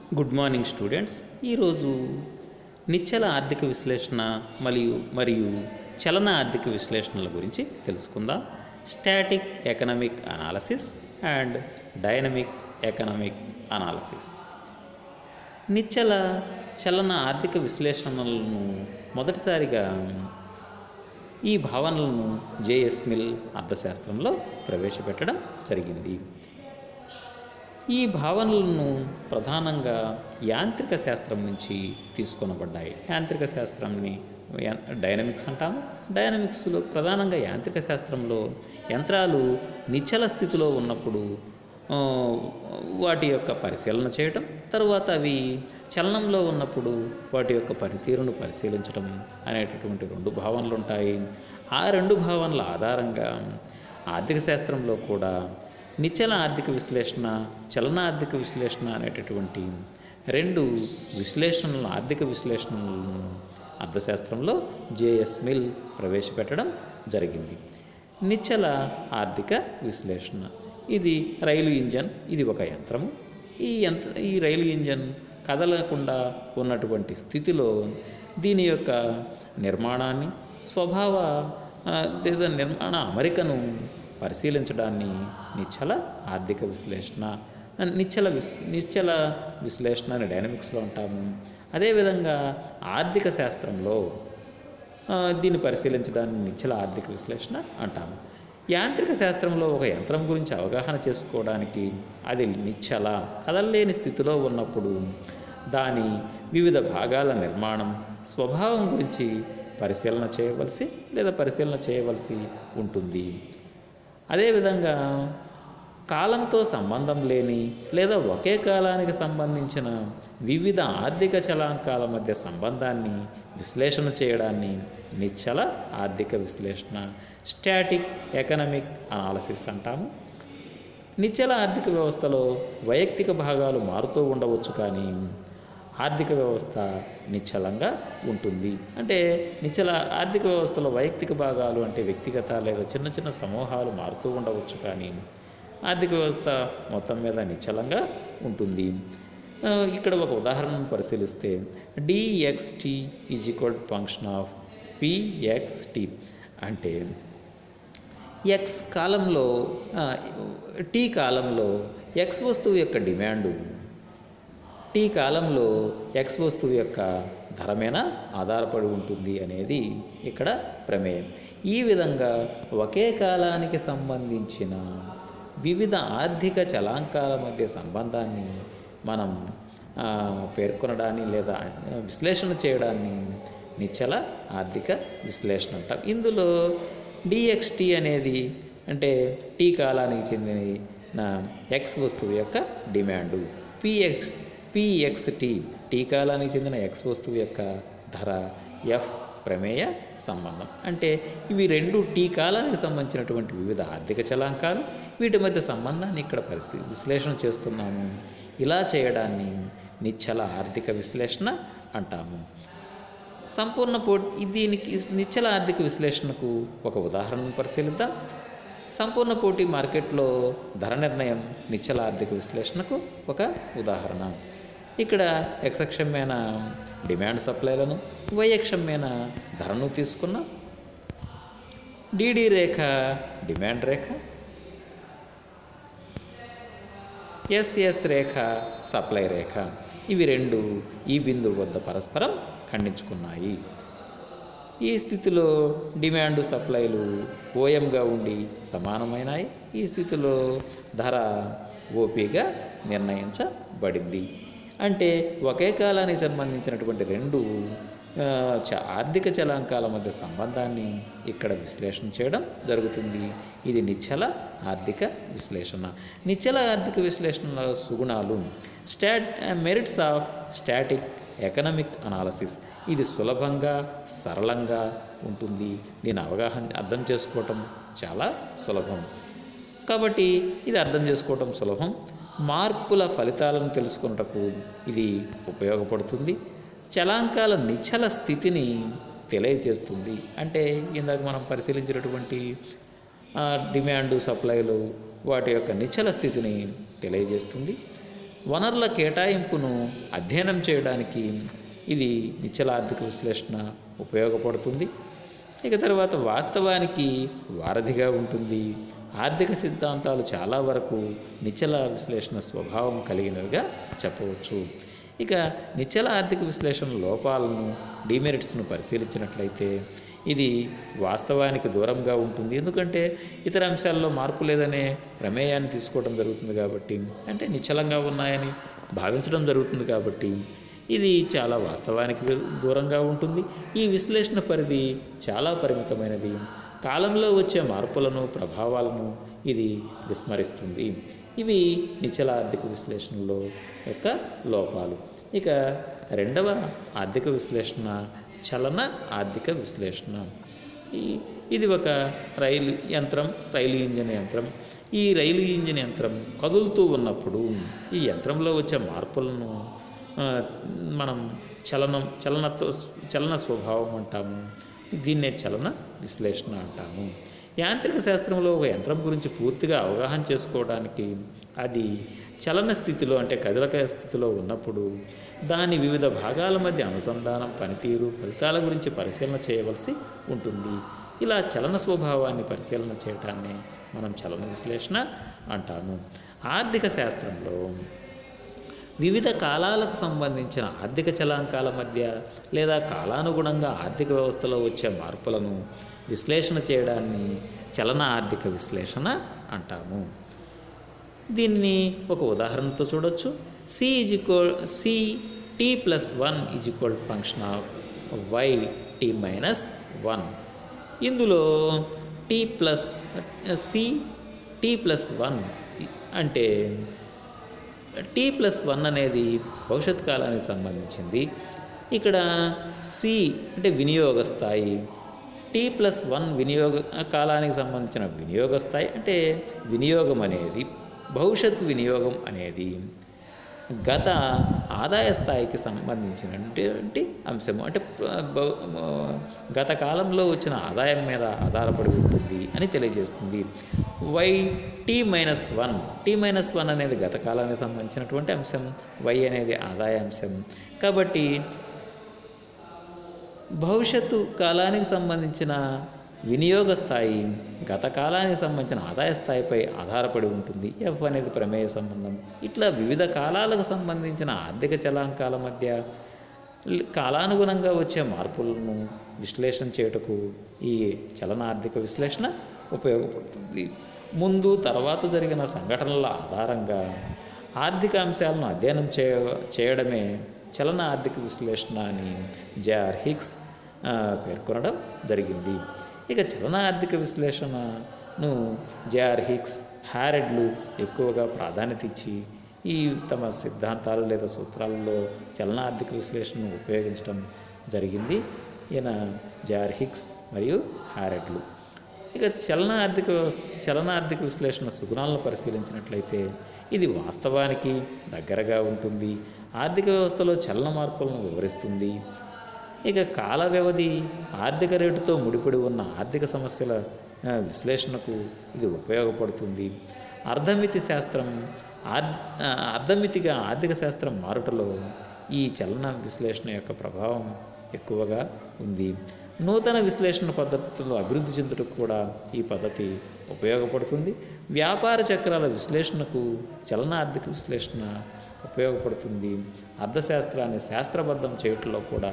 good morning students ఈరోజు నిశ్చల ఆర్థిక విశ్లేషణ మరియు మరియు చలన ఆర్థిక విశ్లేషణల గురించి తెలుసుకుందాం static economic analysis and dynamic economic analysis నిశ్చల చలన ఆర్థిక విశ్లేషణలను మొదటిసారిగా ఈ భావనలను జేఎస్ మిల్ అర్థశాస్త్రంలో ప్రవేశపెట్టడం జరిగింది ఈ భావనలను ప్రధానంగా యాంత్రిక శాస్త్రం నుంచి తీసుకొనబడ్డాయి యాంత్రిక శాస్త్రాన్ని యా- డైనమిక్స్ అంటాము డైనమిక్స్లో ప్రధానంగా యాంత్రిక శాస్త్రంలో యంత్రాలు నిశ్చల స్థితిలో ఉన్నప్పుడు ఆ, వాటి యొక్క పరిశీలన చేయటం తరువాత అవి చలనంలో ఉన్నప్పుడు వాటి యొక్క పనితీరును పరిశీలించడం అనేటటువంటి రెండు భావనలు ఉంటాయి ఆ రెండు భావనల ఆధారంగా ఆర్థిక శాస్త్రంలో కూడా నిశ్చల ఆర్థిక విశ్లేషణ చలన ఆర్థిక విశ్లేషణ అనేటటువంటి రెండు విశ్లేషణలను ఆర్థిక విశ్లేషణలను అర్థశాస్త్రంలో జేఎస్ మిల్ ప్రవేశపెట్టడం జరిగింది నిశ్చల ఆర్థిక విశ్లేషణ ఇది రైలు ఇంజన్ ఇది ఒక యంత్రము ఈ యంత్ర ఈ రైలు ఇంజన్ కదలకుండా ఉన్నటువంటి స్థితిలో దీని యొక్క నిర్మాణాన్ని స్వభావ ఆ, లేదా నిర్మాణ అమరికను పరిశీలించడాన్ని నిశ్చల ఆర్థిక విశ్లేషణ నిశ్చల విస్ నిశ్చల విశ్లేషణ అని డైనమిక్స్లో అంటాము అదేవిధంగా ఆర్థిక శాస్త్రంలో ఆ, దీన్ని పరిశీలించడాన్ని నిశ్చల ఆర్థిక విశ్లేషణ అంటాము యాంత్రిక శాస్త్రంలో ఒక యంత్రం గురించి అవగాహన చేసుకోవడానికి అది నిశ్చల కదలలేని స్థితిలో ఉన్నప్పుడు దాని వివిధ భాగాల నిర్మాణం స్వభావం గురించి పరిశీలన చేయవలసి లేదా పరిశీలన చేయవలసి ఉంటుంది అదేవిధంగా కాలంతో సంబంధం లేని లేదా ఒకే కాలానికి సంబంధించిన వివిధ ఆర్థిక చలాంకాల మధ్య సంబంధాన్ని విశ్లేషణ చేయడాన్ని నిశ్చల ఆర్థిక విశ్లేషణ స్టాటిక్ ఎకనామిక్ అనాలసిస్ అంటాము నిశ్చల ఆర్థిక వ్యవస్థలో వైయక్తిక భాగాలు మారుతూ ఉండవచ్చు కానీ ఆర్థిక వ్యవస్థ నిశ్చలంగా ఉంటుంది అంటే నిశ్చల ఆర్థిక వ్యవస్థలో వైయక్తిక భాగాలు అంటే వ్యక్తిగత లేదా చిన్న చిన్న సమూహాలు మారుతూ ఉండవచ్చు కానీ ఆర్థిక వ్యవస్థ మొత్తం మీద నిశ్చలంగా ఉంటుంది ఆ, ఇక్కడ ఒక ఉదాహరణను పరిశీలిస్తే D X T is equal function of P X T అంటే ఎక్స్ కాలంలో ఆ, టీ కాలంలో ఎక్స్ వస్తువు యొక్క డిమాండు టీ కాలంలో ఎక్స్ వస్తువు యొక్క ధర మీద ఆధారపడి ఉంటుంది అనేది ఇక్కడ ప్రమేయం ఈ విధంగా ఒకే కాలానికి సంబంధించిన వివిధ ఆర్థిక చలాంకాల మధ్య సంబంధాన్ని మనం ఆ, పేర్కొనడాన్ని లేదా విశ్లేషణ చేయడాన్ని నిశ్చల ఆర్థిక విశ్లేషణ అంటాం ఇందులో డిఎక్స్టి అనేది అంటే టీ కాలానికి చెందిన నా ఎక్స్ వస్తువు యొక్క డిమాండు పిఎక్స్ పిఎక్స్టి టీ కాలానికి చెందిన ఎక్స్ వస్తువు యొక్క ధర ఎఫ్ ప్రమేయ సంబంధం అంటే ఇవి రెండు టీ కాలానికి సంబంధించినటువంటి వివిధ ఆర్థిక చలాంకాలు వీటి మధ్య సంబంధాన్ని ఇక్కడ పరిశీ విశ్లేషణ చేస్తున్నాము ఇలా చేయడాన్ని నిశ్చల ఆర్థిక విశ్లేషణ అంటాము సంపూర్ణ పో దీనికి నిశ్చల ఆర్థిక విశ్లేషణకు ఒక ఉదాహరణను పరిశీలిద్దాం సంపూర్ణ పోటీ మార్కెట్లో ధర నిర్ణయం నిశ్చల ఆర్థిక విశ్లేషణకు ఒక ఉదాహరణ ఇక్కడ ఎక్సక్షమ్యమైన డిమాండ్ సప్లైలను వైయక్షమ్యమైన ధరను తీసుకున్నాం డిడి రేఖ డిమాండ్ రేఖ ఎస్ఎస్ రేఖ సప్లై రేఖ ఇవి రెండు ఈ బిందువు వద్ద పరస్పరం ఖండించుకున్నాయి ఈ స్థితిలో డిమాండ్ సప్లైలు ఓఎంగా ఉండి సమానమైనాయి ఈ స్థితిలో ధర ఓపీగా నిర్ణయించబడింది అంటే ఒకే కాలానికి సంబంధించినటువంటి రెండు ఆ, చ ఆర్థిక చలాంకాల మధ్య సంబంధాన్ని ఇక్కడ విశ్లేషణ చేయడం జరుగుతుంది ఇది నిశ్చల ఆర్థిక విశ్లేషణ నిశ్చల ఆర్థిక విశ్లేషణల సుగుణాలు stat merits of static economic analysis ఇది సులభంగా సరళంగా ఉంటుంది దీని అవగాహన అర్థం చేసుకోవటం చాలా సులభం కాబట్టి ఇది అర్థం చేసుకోవటం సులభం మార్పుల ఫలితాలను తెలుసుకున్నటకు ఇది ఉపయోగపడుతుంది చలాంకాల నిశ్చల స్థితిని తెలియజేస్తుంది అంటే ఇందాక మనం పరిశీలించినటువంటి ఆ, డిమాండ్ సప్లైలు వాటి యొక్క నిశ్చల స్థితిని తెలియజేస్తుంది వనరుల కేటాయింపును అధ్యయనం చేయడానికి ఇది నిచ్చల ఆర్థిక విశ్లేషణ ఉపయోగపడుతుంది ఇక తర్వాత వాస్తవానికి వారధిగా ఉంటుంది ఆర్థిక సిద్ధాంతాలు చాలా వరకు నిచ్చల విశ్లేషణ స్వభావం కలిగినవిగా చెప్పవచ్చు ఇక నిచ్చల ఆర్థిక విశ్లేషణ లోపాలను డిమెరిట్స్ను పరిశీలించినట్లయితే ఇది వాస్తవానికి దూరంగా ఉంటుంది ఎందుకంటే ఇతర అంశాల్లో మార్పు లేదనే ప్రమేయాన్ని తీసుకోవడం జరుగుతుంది కాబట్టి అంటే నిశ్చలంగా ఉన్నాయని భావించడం జరుగుతుంది కాబట్టి ఇది చాలా వాస్తవానికి దూరంగా ఉంటుంది ఈ విశ్లేషణ పరిధి చాలా పరిమితమైనది కాలంలో వచ్చే మార్పులను ప్రభావాలను ఇది విస్మరిస్తుంది ఇవి నిచ్చల ఆర్థిక విశ్లేషణలో యొక్క లోపాలు ఇక రెండవ ఆర్థిక విశ్లేషణ చలన ఆర్థిక విశ్లేషణ ఈ ఇది ఒక రైలు యంత్రం రైలు ఇంజిన్ యంత్రం ఈ రైలు ఇంజిన్ యంత్రం కదులుతూ ఉన్నప్పుడు ఈ యంత్రంలో వచ్చే మార్పులను ఆ, మనం చలనం చలనతో చలన స్వభావం అంటాము దీన్నే చలన విశ్లేషణ అంటాము యాంత్రిక శాస్త్రంలో ఒక యంత్రం గురించి పూర్తిగా అవగాహన చేసుకోవడానికి అది చలన స్థితిలో అంటే కదలక స్థితిలో ఉన్నప్పుడు దాని వివిధ భాగాల మధ్య అనుసంధానం పనితీరు ఫలితాల గురించి పరిశీలన చేయవలసి ఉంటుంది ఇలా చలన స్వభావాన్ని పరిశీలన చేయటాన్ని మనం చలన విశ్లేషణ అంటాము ఆర్థిక శాస్త్రంలో వివిధ కాలాలకు సంబంధించిన ఆర్థిక చలాంకాల మధ్య లేదా కాలానుగుణంగా ఆర్థిక వ్యవస్థలో వచ్చే మార్పులను విశ్లేషణ చేయడాన్ని చలన ఆర్థిక విశ్లేషణ అంటాము దీన్ని ఒక ఉదాహరణతో చూడొచ్చు C is equal C T plus one is equal function of Y T minus one ఇందులో T plus C T plus one అంటే టీ ప్లస్ వన్ అనేది భవిష్యత్ కాలానికి సంబంధించింది ఇక్కడ సి అంటే వినియోగ స్థాయి టీ ప్లస్ వన్ వినియోగ కాలానికి సంబంధించిన వినియోగ స్థాయి అంటే వినియోగం అనేది భవిష్యత్ వినియోగం అనేది గత ఆదాయ స్థాయికి సంబంధించినటువంటి అంశము అంటే ప్ర- భ- గత కాలంలో వచ్చిన ఆదాయం మీద ఆధారపడి ఉంటుంది అని తెలియజేస్తుంది Y T minus one T minus one అనేది గత కాలానికి సంబంధించినటువంటి అంశం వై అనేది ఆదాయ అంశం కాబట్టి భవిష్యత్తు కాలానికి సంబంధించిన వినియోగ స్థాయి గత కాలానికి సంబంధించిన ఆదాయ స్థాయిపై ఆధారపడి ఉంటుంది ఎఫ్ అనేది ప్రమేయ సంబంధం ఇట్లా వివిధ కాలాలకు సంబంధించిన ఆర్థిక చలాంకాల మధ్య ల్- కాలానుగుణంగా వచ్చే మార్పులను విశ్లేషణ చేయుటకు ఈ చలన ఆర్థిక విశ్లేషణ ఉపయోగపడుతుంది ముందు తర్వాత జరిగిన సంఘటనల ఆధారంగా ఆర్థిక అంశాలను అధ్యయనం చేయ చేయడమే చలన ఆర్థిక విశ్లేషణ అని జేఆర్ హిక్స్ ఆ, పేర్కొనడం జరిగింది ఇక చలన ఆర్థిక విశ్లేషణను జేఆర్ హిక్స్ హ్యారెడ్లు ఎక్కువగా ప్రాధాన్యత ఇచ్చి ఈ తమ సిద్ధాంతాలు లేదా సూత్రాలలో చలన ఆర్థిక విశ్లేషణను ఉపయోగించడం జరిగింది ఈయన జేఆర్ హిక్స్ మరియు హ్యారెడ్లు ఇక చలన ఆర్థిక వ్యవస్థ చలన ఆర్థిక విశ్లేషణ సుగుణాలను పరిశీలించినట్లయితే ఇది వాస్తవానికి దగ్గరగా ఉంటుంది ఆర్థిక వ్యవస్థలో చలన మార్పులను వివరిస్తుంది ఇక కాల వ్యవధి ఆర్థిక రేటుతో ముడిపడి ఉన్న ఆర్థిక సమస్యల ఆ, విశ్లేషణకు ఇది ఉపయోగపడుతుంది అర్ధమితి శాస్త్రం ఆర్ ఆ, అర్ధమితిగా ఆర్థిక శాస్త్రం మారుటలో ఈ చలన విశ్లేషణ యొక్క ప్రభావం ఎక్కువగా ఉంది నూతన విశ్లేషణ పద్ధతులు అభివృద్ధి చెందుటకు కూడా ఈ పద్ధతి ఉపయోగపడుతుంది వ్యాపార చక్రాల విశ్లేషణకు చలన ఆర్థిక విశ్లేషణ ఉపయోగపడుతుంది అర్థశాస్త్రాన్ని శాస్త్రబద్ధం చేయటంలో కూడా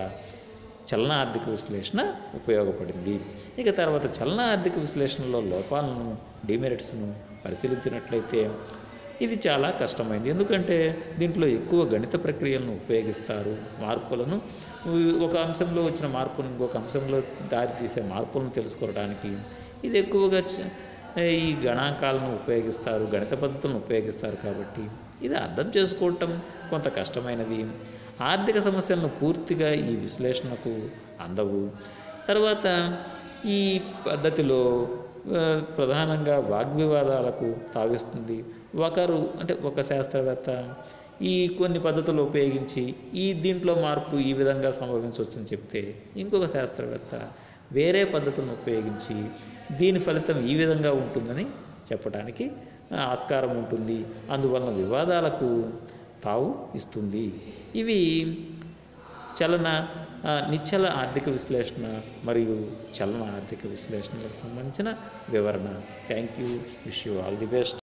చలన ఆర్థిక విశ్లేషణ ఉపయోగపడింది ఇక తర్వాత చలన ఆర్థిక విశ్లేషణలో లోపాలను డిమెరిట్స్ను పరిశీలించినట్లయితే ఇది చాలా కష్టమైంది ఎందుకంటే దీంట్లో ఎక్కువ గణిత ప్రక్రియలను ఉపయోగిస్తారు మార్పులను ఉ- ఒక అంశంలో వచ్చిన మార్పును ఇంకొక అంశంలో దారితీసే మార్పులను తెలుసుకోవడానికి ఇది ఎక్కువగా చ- ఈ గణాంకాలను ఉపయోగిస్తారు గణిత పద్ధతులను ఉపయోగిస్తారు కాబట్టి ఇది అర్థం చేసుకోవటం కొంత కష్టమైనది ఆర్థిక సమస్యలను పూర్తిగా ఈ విశ్లేషణకు అందవు తర్వాత ఈ పద్ధతిలో ఆ, ప్రధానంగా వాగ్వివాదాలకు తావిస్తుంది ఒకరు అంటే ఒక శాస్త్రవేత్త ఈ కొన్ని పద్ధతులు ఉపయోగించి ఈ దీంట్లో మార్పు ఈ విధంగా సంభవించవచ్చని చెప్తే ఇంకొక శాస్త్రవేత్త వేరే పద్ధతులను ఉపయోగించి దీని ఫలితం ఈ విధంగా ఉంటుందని చెప్పడానికి ఆ, ఆస్కారం ఉంటుంది అందువలన వివాదాలకు తావు ఇస్తుంది ఇవి చలన ఆ, నిశ్చల ఆర్థిక విశ్లేషణ మరియు చలన ఆర్థిక విశ్లేషణలకు సంబంధించిన వివరణ thank you wish you all the best